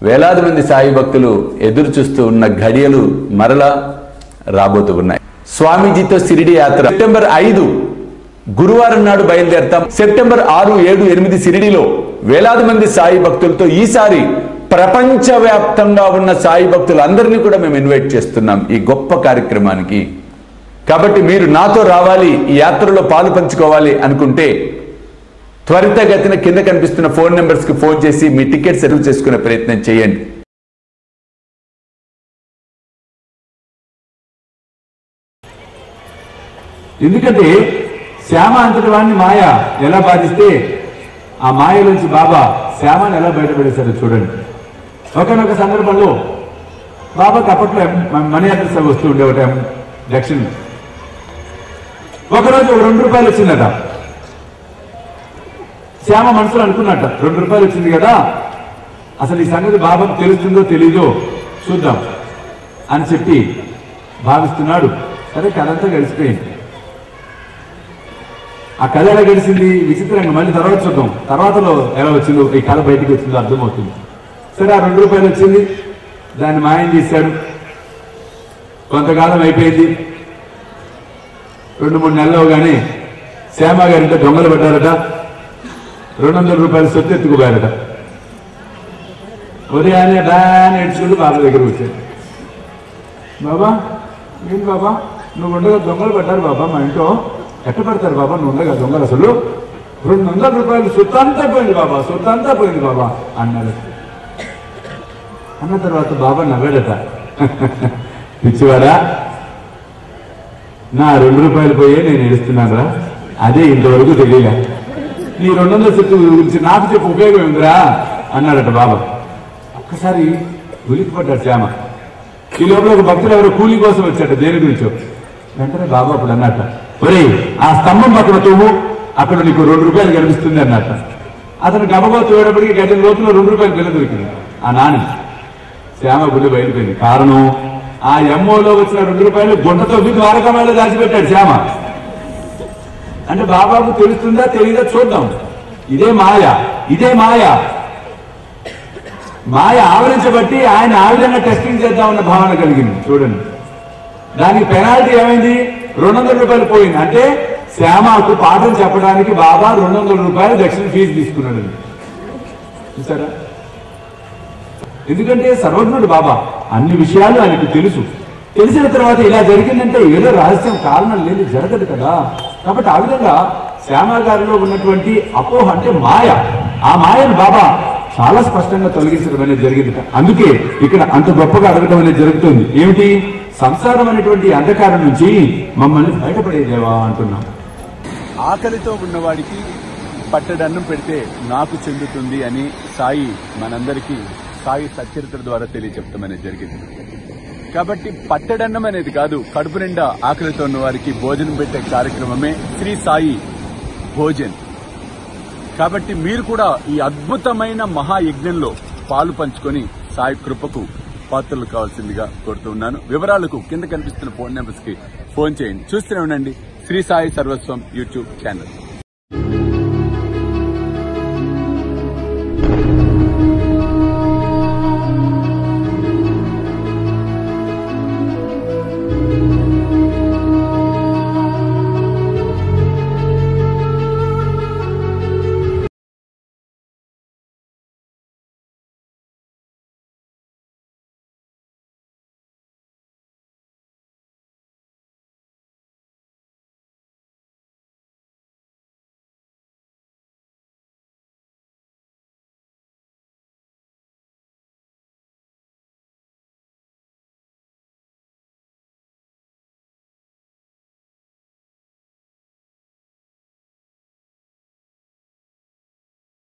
వేలాది మంది సాయి భక్తులు ఎదురు చూస్తూ ఉన్న ఘడియలు మరలా రాబోతూ ఉన్నాయి స్వామీజీతో సిరిడి యాత్ర సెప్టెంబర్ ఐదు గురువారం నాడు బయలుదేరతాం సెప్టెంబర్ ఆరు ఏడు ఎనిమిది సిరిడిలో వేలాది మంది సాయి భక్తులతో ఈసారి ప్రపంచవ్యాప్తంగా ఉన్న సాయి భక్తులందరినీ కూడా మేము ఇన్వైట్ చేస్తున్నాం ఈ గొప్ప కార్యక్రమానికి కాబట్టి మీరు నాతో రావాలి ఈ యాత్రలో పాలు పంచుకోవాలి అనుకుంటే త్వరితగతిన కింద కనిపిస్తున్న ఫోన్ నెంబర్స్ కి ఫోన్ చేసి మీ టికెట్ సెటిల్ చేసుకునే ప్రయత్నం చేయండి ఎందుకంటే శ్యామ అంతటి వాడిని మాయ ఎలా బాధిస్తే ఆ మాయ నుంచి బాబా శ్యామని ఎలా బయటపడేశారో చూడండి ఒకనొక సందర్భంలో బాబాకి అప్పట్లో ఎం- మనీ అడ్రస్ వస్తూ ఉండే ఒకటి ఎం- దక్షిణ ఒకరోజు ఒక రెండు రూపాయలు వచ్చిందట శ్యామ మనసులో అనుకున్నట్ట రెండు రూపాయలు వచ్చింది కదా అసలు ఈ సంగతి బాబాకు తెలుస్తుందో తెలీదో చూద్దాం అని చెప్పి భావిస్తున్నాడు సరే కథంతా గడిచిపోయింది ఆ కథ ఎలా గడిచింది విచిత్రంగా మళ్ళీ తర్వాత చూద్దాం తర్వాతలో ఎలా వచ్చిందో ఈ కథ బయటికి వచ్చిందో అర్థమవుతుంది సరే ఆ రెండు రూపాయలు వచ్చింది దాన్ని మాయం చేశాడు కొంతకాలం అయిపోయింది రెండు మూడు నెలలు కానీ శ్యామ గారింట దొంగలు పడ్డారట రెండు వందల రూపాయలు సొత్తు ఎత్తుకుపోయారట ఉదయాన్నే డాన్ ఏడ్చుకుంటూ బాబా దగ్గరకు వచ్చాడు బాబా ఏంటి బాబా నువ్వు ఉండగా దొంగలు పడ్డారు బాబా మా ఇంట్లో ఎట్ట పడతారు బాబా నువ్వు ఉండగా దొంగలు అసలు రెండు వందల రూపాయలు సొత్తు అంతా పోయింది బాబా సొత్తు అంతా పోయింది బాబా అన్నాడు అన్న తర్వాత బాబా నవ్వాడట పిచ్చివాడా నా రెండు రూపాయలు పోయే నేను ఏడుస్తున్నాను రా అదే ఇంతవరకు తెలియలే నీ రెండు వందల చెట్టు గురించి నాకు చెప్పు ఉపయోగం ఉందిరా అన్నాడట బాబా ఒక్కసారి ఉలిక్కిపడ్డాడు శ్యామ ఈ లోపల ఒక భక్తుడు ఎవరో కూలి కోసం వచ్చాడు దేని గురించో వెంటనే బాబా అప్పుడు అన్నట్ట ఒరే ఆ స్తంభం పక్కన తవ్వు అక్కడ నీకు రెండు రూపాయలు కనిపిస్తుంది అన్నట్ట అతను గబగబా తోడేటప్పటికి గడ్డ లోతులో రెండు రూపాయలు బిల్ల దొరికింది ఆ నాని శ్యామ గుండె బయలుపోయింది కారణం ఆ ఎంఓలో వచ్చిన రెండు రూపాయలు గుంటతో ద్వారకమాలో దాచిపెట్టాడు శ్యామ అంటే బాబాకు తెలుస్తుందా తెలియదా చూద్దాం ఇదే మాయ ఇదే మాయ మాయ ఆవరించబట్టి ఆయన ఆ విధంగా టెస్టింగ్ చేద్దామన్న భావన కలిగింది చూడండి దానికి పెనాల్టీ ఏమైంది రెండు వందల రూపాయలు పోయింది అంటే శ్యామకు పాఠం చెప్పడానికి బాబా రెండు వందల రూపాయలు దక్షిణ ఫీజు తీసుకున్నాడు చూసారా ఎందుకంటే సర్వజ్ఞుడు బాబా అన్ని విషయాలు ఆయనకు తెలుసు తెలిసిన తర్వాత ఇలా జరిగిందంటే ఏదో రహస్యం కారణం లేదు జరగదు కదా కాబట్టి ఆ విధంగా శ్యామ గారిలో ఉన్నటువంటి అపోహ అంటే మాయ ఆ మాయను బాబా చాలా స్పష్టంగా తొలగించడం అనేది జరిగింది అందుకే ఇక్కడ అంత గొప్పగా అడగడం అనేది జరుగుతుంది ఏమిటి సంసారం అనేటువంటి అంధకారం నుంచి మమ్మల్ని బయటపడేదేవా అంటున్నాం ఆకలితో ఉన్నవాడికి పట్టడన్నం పెడితే నాకు చెందుతుంది అని సాయి మనందరికీ సాయి సచరిత్ర ద్వారా తెలియచెప్పడం అనేది జరిగింది కాబట్టి పట్టడన్నం అనేది కాదు కడుపు నిండా ఆకలితో ఉన్న వారికి భోజనం పెట్టే కార్యక్రమమే శ్రీ సాయి భోజన్ కాబట్టి మీరు కూడా ఈ అద్భుతమైన మహాయజ్ఞంలో పాలు పంచుకొని సాయి కృపకు పాత్రలు కావాల్సిందిగా కోరుతున్నాను వివరాలకు కింద కనిపిస్తున్న ఫోన్ నెంబర్స్ కి ఫోన్ చేయండి చూస్తూనే ఉండండి శ్రీ సాయి సర్వస్వం యూట్యూబ్ ఛానల్